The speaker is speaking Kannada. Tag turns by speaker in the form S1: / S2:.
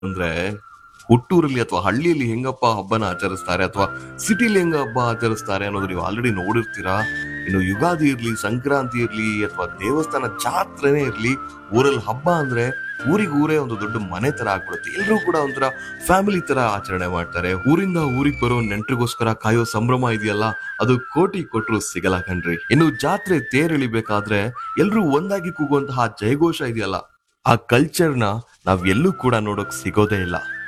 S1: ಅಂದ್ರೆ ಹುಟ್ಟೂರಲ್ಲಿ ಅಥವಾ ಹಳ್ಳಿಯಲ್ಲಿ ಹೆಂಗಪ್ಪ ಹಬ್ಬನ ಆಚರಿಸ್ತಾರೆ ಅಥವಾ ಸಿಟಿಲಿ ಹೆಂಗ ಹಬ್ಬ ಆಚರಿಸ್ತಾರೆ ಅನ್ನೋದು ನೀವು ಆಲ್ರೆಡಿ ನೋಡಿರ್ತೀರಾ ಇನ್ನು ಯುಗಾದಿ ಇರ್ಲಿ ಸಂಕ್ರಾಂತಿ ಇರ್ಲಿ ಅಥವಾ ದೇವಸ್ಥಾನ ಜಾತ್ರೆನೇ ಇರ್ಲಿ ಊರಲ್ಲಿ ಹಬ್ಬ ಅಂದ್ರೆ ಊರಿಗೆ ಊರೇ ಒಂದು ದೊಡ್ಡ ಮನೆ ತರ ಆಗ್ಬಿಡುತ್ತೆ ಎಲ್ಲರೂ ಕೂಡ ಒಂಥರ ಫ್ಯಾಮಿಲಿ ತರ ಆಚರಣೆ ಮಾಡ್ತಾರೆ ಊರಿಂದ ಊರಿಗೆ ಬರೋ ನೆಂಟ್ರಿಗೋಸ್ಕರ ಕಾಯೋ ಸಂಭ್ರಮ ಇದೆಯಲ್ಲ ಅದು ಕೋಟಿ ಕೊಟ್ರು ಸಿಗಲ್ಲ ಕಣ್ರಿ ಇನ್ನು ಜಾತ್ರೆ ತೇರ್ ಎಳಿಬೇಕಾದ್ರೆ ಎಲ್ರೂ ಒಂದಾಗಿ ಕೂಗುವಂತಹ ಜಯಘೋಷ ಇದೆಯಲ್ಲ ಆ ಕಲ್ಚರ್ನ ನಾವ್ ಎಲ್ಲೂ ಕೂಡ ನೋಡೋಕ್ ಸಿಗೋದೇ ಇಲ್ಲ